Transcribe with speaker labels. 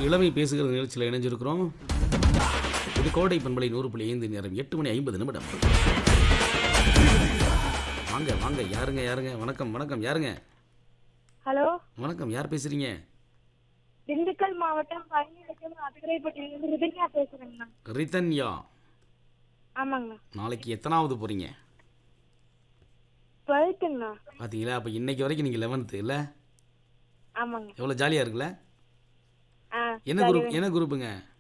Speaker 1: இளமை பேசுகிற நிகழ்ச்சியில் இணைஞ்சிருக்கிறோம் இது கோடை பண்பலை நூறு புள்ளி ஐந்து நேரம் எட்டு மணி ஐம்பது நிமிடம் வாங்க வாங்க யாருங்க யாருங்க வணக்கம் வணக்கம் யாருங்க
Speaker 2: ஹலோ
Speaker 1: வணக்கம் யார் பேசுறீங்க
Speaker 2: திண்டுக்கல் மாவட்டம் பழனிலட்சம் அதிரைப்பட்டியிலிருந்து ரிதன்யா பேசுறேங்கண்ணா
Speaker 1: ரிதன்யா
Speaker 2: ஆமாங்கண்ணா
Speaker 1: நாளைக்கு எத்தனாவது போறீங்க
Speaker 2: டுவெல்த்துங்கண்ணா
Speaker 1: பார்த்தீங்களா அப்போ இன்னைக்கு வரைக்கும் நீங்கள் லெவன்த்து இல்லை
Speaker 2: ஆமாங்க
Speaker 1: எவ்வளோ ஜாலியாக இருக்குல்ல
Speaker 2: ஆ
Speaker 1: என்ன குரூப் என்ன குரூப்புங்க